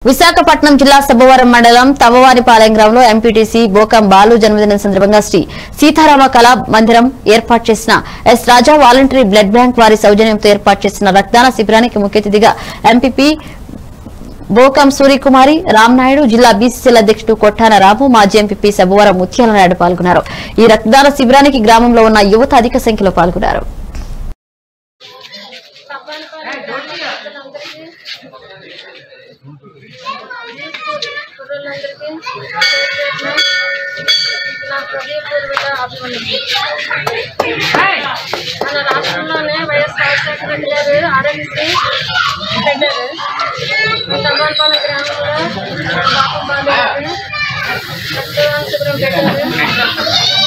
విశాఖపట్నం జిల్లా సబ్బవరం మండలం తవ్వవారిపాలెం గ్రామంలో ఎంపీటీసీ బోకం బాలు జన్మదినం సందర్భంగా శ్రీ సీతారామ కళా మందిరం ఏర్పాటు చేసిన S Raja voluntary blood bank వారి సౌజన్యంతో ఏర్పాటు చేసిన రక్తదాన శిబిరానికి ముఖ్య అతిథిగా ఎంపీపీ బోకం సూర్యకుమారి రామ్నాయుడు జిల్లా బీసీసీల అధ్యక్షుడు కొట్టాన రాము మాజీ ఎంపీపీ సబ్బవరం ముత్యాల నాయుడు పాల్గొన్నారు ఈ రక్తదాన శిబిరానికి గ్రామంలో ఉన్న యువత అధిక సంఖ్యలో పాల్గొన్నారు కుర్రోళ్ళందరికీ నా హృదయపూర్వక అభినందనలు మన రాష్ట్రంలోనే వైఎస్ రాజశేఖర రెడ్డి గారు ఆరోగ్యశ్రీ పెట్టారు తమ్మాలపాలెం గ్రామంలో పాపం బాగారు రక్తదాన శిబిరం పెట్టారు